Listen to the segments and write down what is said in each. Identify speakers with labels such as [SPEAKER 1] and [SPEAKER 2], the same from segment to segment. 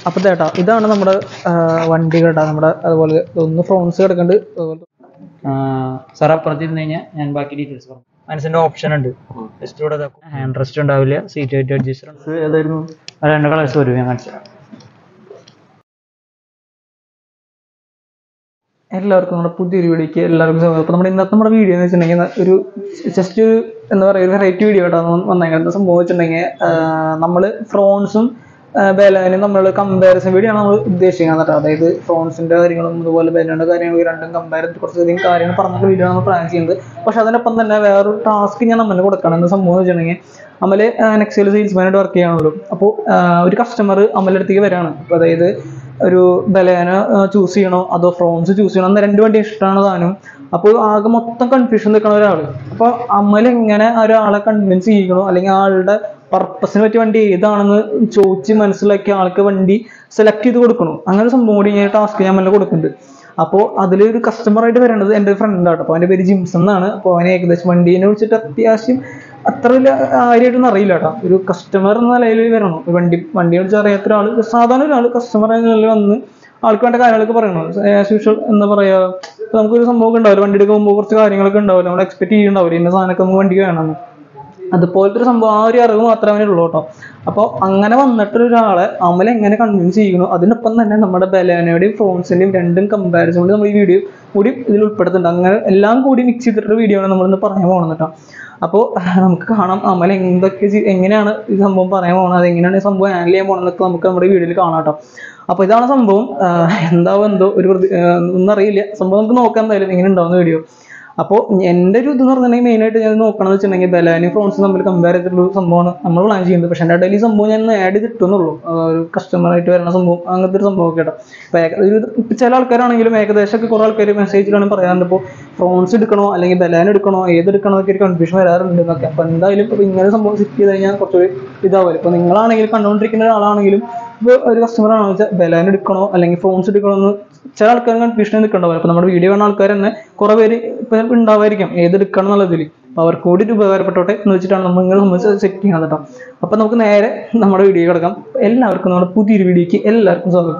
[SPEAKER 1] അപ്പോൾ ചേട്ടാ ഇതാണ് നമ്മുടെ ആ, വണ്ടി കേട്ടാ നമ്മുടെ അതുപോലെ ഒന്ന് ഫ്രോൺസ് കിടക്കുന്നുണ്ട് അതുപോലെ സാർ അപ്പുറത്ത് ഇരുന്ന് കഴിഞ്ഞാൽ ഞാൻ ബാക്കി ഡീറ്റെയിൽസ് പറഞ്ഞു മനസ്സിൻ്റെ ഓപ്ഷൻ ഉണ്ട് ജസ്റ്റ് ഇവിടെ ഹാൻഡ് റെസ്റ്റ് ഉണ്ടാവില്ല സീറ്റ് ഹൈറ്റ് അഡ്ജസ്റ്റർ
[SPEAKER 2] ഏതായിരുന്നു
[SPEAKER 1] രണ്ട് കളേഴ്സ് വരും ഞാൻ കാണിച്ചു തരാം. എല്ലാവർക്കും നമ്മുടെ പുതിയൊരു വീഡിയോക്ക് എല്ലാവർക്കും സ്വാഗതം അപ്പോൾ നമ്മുടെ ഇന്നത്തെ നമ്മുടെ വീഡിയോ എന്ന് വെച്ചിട്ടുണ്ടെങ്കിൽ ഒരു ജസ്റ്റ് ഒരു എന്താ പറയുക ഒരു വെറൈറ്റി വീഡിയോ ആയിട്ടാണ് വന്നേക്കുന്നത് സംഭവം വെച്ചിട്ടുണ്ടെങ്കിൽ നമ്മൾ ഫ്രോൺസും ബേലാനും നമ്മൾ കമ്പാരിസൺ വീഡിയോ ആണ് നമ്മൾ ഉദ്ദേശിക്കുന്നത് കേട്ടോ അതായത് ഫ്രോൺസിന്റെ കാര്യങ്ങളും അതുപോലെ ബേലാൻ്റെ കാര്യങ്ങളും രണ്ടും കമ്പയർ കുറച്ചധികം കാര്യങ്ങൾ പറഞ്ഞ വീഡിയോ നമ്മൾ പ്ലാൻ ചെയ്യുന്നത് പക്ഷെ അതിനൊപ്പം തന്നെ വേറൊരു ടാസ്ക് ഞാൻ നമ്മൾ കൊടുക്കണം എന്ന് സംഭവം എന്ന് വെച്ചിട്ടുണ്ടെങ്കിൽ അമല് നെക്സയിൽ സെയിൽസ്മാനായിട്ട് വർക്ക് ചെയ്യാനുള്ളൂ അപ്പോൾ ഒരു കസ്റ്റമർ അമലിൻ്റെ അടുത്തേക്ക് വരാണ് അപ്പോൾ അതായത് ഒരു ബലേന ചൂസ് ചെയ്യണോ അതോ ഫ്രോൺസ് ചൂസ് ചെയ്യണോ എന്ന രണ്ട് വണ്ടി ഇഷ്ടമാണ് താനും അപ്പോൾ ആകെ മൊത്തം കൺഫ്യൂഷൻ നിൽക്കണ ഒരാൾ അപ്പോൾ അമൽ എങ്ങനെ ഒരാളെ കൺവിൻസ് ചെയ്യിക്കണോ അല്ലെങ്കിൽ ആളുടെ പർപ്പസിന് പറ്റിയ വണ്ടി ഏതാണെന്ന് ചോദിച്ച് മനസ്സിലാക്കി ആൾക്ക് വണ്ടി സെലക്ട് ചെയ്ത് കൊടുക്കണോ അങ്ങനെ ഒരു സംഭവം കൂടി ഞാൻ ടാസ്ക് ഞാൻ അമലിന് കൊടുക്കുന്നുണ്ട് അപ്പോൾ അതിലൊരു കസ്റ്റമറായിട്ട് വരേണ്ടത് എൻ്റെ ഫ്രണ്ട് ആട്ടോ അപ്പോൾ അവൻ്റെ പേര് ജിംസൺ എന്നാണ് അപ്പോൾ അവനെ ഏകദേശം വണ്ടീനെ വിളിച്ചിട്ട് അത്യാവശ്യം അത്ര വലിയ കാര്യമായിട്ടൊന്നും അറിയില്ല കേട്ടോ ഒരു കസ്റ്റമർ എന്ന നിലയിൽ വരണം ഒരു വണ്ടി വണ്ടി വിളിച്ച് അറിയാത്ത ഒരാൾ സാധാരണ ഒരാൾ കസ്റ്റമർ എന്ന നിലയിൽ വന്ന് ആൾക്ക് വേണ്ട കാര്യങ്ങളൊക്കെ പറയണം ആസ് യൂഷ്വൽ എന്താ പറയുക ഇപ്പൊ നമുക്കൊരു സംഭവം ഉണ്ടാവില്ല വണ്ടി എടുക്കുമ്പോൾ കുറച്ച് കാര്യങ്ങളൊക്കെ ഉണ്ടാവില്ല നമ്മൾ എക്സ്പെക്ട് ചെയ്യുന്നുണ്ടാവില്ല ഇന്ന സാധനമൊക്കെ നമുക്ക് വണ്ടിക്ക് വേണമെന്ന് അതുപോലത്തെ ഒരു സംഭവം ആ ഒരു അറിവ് മാത്രമേ അവനുള്ളൂ കേട്ടോ അപ്പോൾ അങ്ങനെ വന്നിട്ടൊരു ഒരാളെ അമൽ എങ്ങനെ കൺവിൻസ് ചെയ്യണു അതിനൊപ്പം തന്നെ നമ്മുടെ ബലാനയുടെയും ഫ്രോൺസിന്റെയും രണ്ടും കമ്പാരിസൺ കൊണ്ട് നമ്മൾ ഈ വീഡിയോ കൂടി ഇതിൽ ഉൾപ്പെടുത്തുന്നുണ്ട് അങ്ങനെ എല്ലാം കൂടി മിക്സ് ചെയ്തിട്ടൊരു വീഡിയോ ആണ് നമ്മളിന്ന് പറയാൻ പോകുന്നത് കേട്ടോ അപ്പോൾ നമുക്ക് കാണാം അമൽ എന്തൊക്കെ ചെയ്- എങ്ങനെയാണ് ഈ സംഭവം പറയാൻ പോകുന്നത് അത് എങ്ങനെയാണ് ഈ സംഭവം ഹാൻഡിൽ ചെയ്യാൻ പോകുന്നതൊക്കെ നമുക്ക് നമ്മുടെ വീഡിയോയിൽ കാണാം കേട്ടോ അപ്പോൾ ഇതാണ് സംഭവം ആഹ് എന്താവോ എന്തോ ഒരു പ്രതി- ആഹ് ഒന്നും അറിയില്ല സംഭവം നമുക്ക് നോക്കാം എന്തായാലും എങ്ങനെ ഉണ്ടാവുന്ന വീഡിയോ അപ്പോൾ എൻ്റെ ഒരു ഇതെന്ന് പറഞ്ഞിട്ടുണ്ടെങ്കിൽ മെയിനായിട്ട് ഞാൻ നോക്കണമെന്ന് വെച്ചിട്ടുണ്ടെങ്കിൽ ബലാനും ഫ്രോൺസും തമ്മിൽ കമ്പയർ ചെയ്തിട്ടുള്ള ഒരു സംഭവമാണ് നമ്മൾ പ്ലാൻ ചെയ്യുന്നത് പക്ഷേ എൻ്റെ ഇടയിൽ ഈ സംഭവം ഞാൻ ആഡ് ചെയ്തിട്ടുന്നുള്ളൂ ഒരു കസ്റ്റമറായിട്ട് വരുന്ന സംഭവം അങ്ങനത്തെ ഒരു സംഭവം കേട്ടോ അപ്പോൾ ഏക- ഒരു ഇപ്പം ചില ആൾക്കാരാണെങ്കിലും ഏകദേശം ഒക്കെ കുറേ ആൾക്കാർ മെസ്സേജിലാണ് പറയാറുണ്ട് ഇപ്പോൾ ഫ്രോൺസ് എടുക്കണോ അല്ലെങ്കിൽ ബലാൻ എടുക്കണോ ഏത് എടുക്കണോ എന്നൊക്കെ ഒരു കൺഫ്യൂഷൻ വരാറുണ്ട് എന്നൊക്കെ അപ്പോൾ എന്തായാലും ഇപ്പോൾ ഇങ്ങനെ ഒരു സംഭവം സെറ്റ് ചെയ്ത് കഴിഞ്ഞാൽ കുറച്ചൊരു ഇതാവില്ല ഇപ്പോൾ നിങ്ങളാണെങ്കിലും കണ്ടുകൊണ്ടിരിക്കുന്ന ഒരാളാണെങ്കിലും ഇപ്പോൾ ഒരു കസ്റ്റമർ ആണെന്ന് വെച്ചാൽ ബലാൻ എടുക്കണോ അല്ലെങ്കിൽ ഫ്രോൺസ് എടുക്കണോ എന്ന് ചില ആൾക്കാർ കൺഫ്യൂഷൻ നിൽക്കണ്ടാവും അപ്പോൾ നമ്മുടെ വീഡിയോ കാണുന്ന ആൾക്കാർ തന്നെ കുറേ പേര് ഇപ്പം ഉണ്ടാവായിരിക്കും ഏതെടുക്കണം എന്നുള്ളതിൽ അപ്പോൾ അവർക്ക് കൂടി ഒരു ഉപകാരപ്പെട്ടോട്ടെ എന്ന് വെച്ചിട്ടാണ് നമ്മൾ ഇങ്ങനെ സംബന്ധിച്ച് സെറ്റ് ചെയ്യണത് കേട്ടോ അപ്പോൾ നമുക്ക് നേരെ നമ്മുടെ വീഡിയോ കിടക്കാം എല്ലാവർക്കും നമ്മുടെ പുതിയൊരു വീഡിയോയ്ക്ക് എല്ലാവർക്കും സ്വാഗതം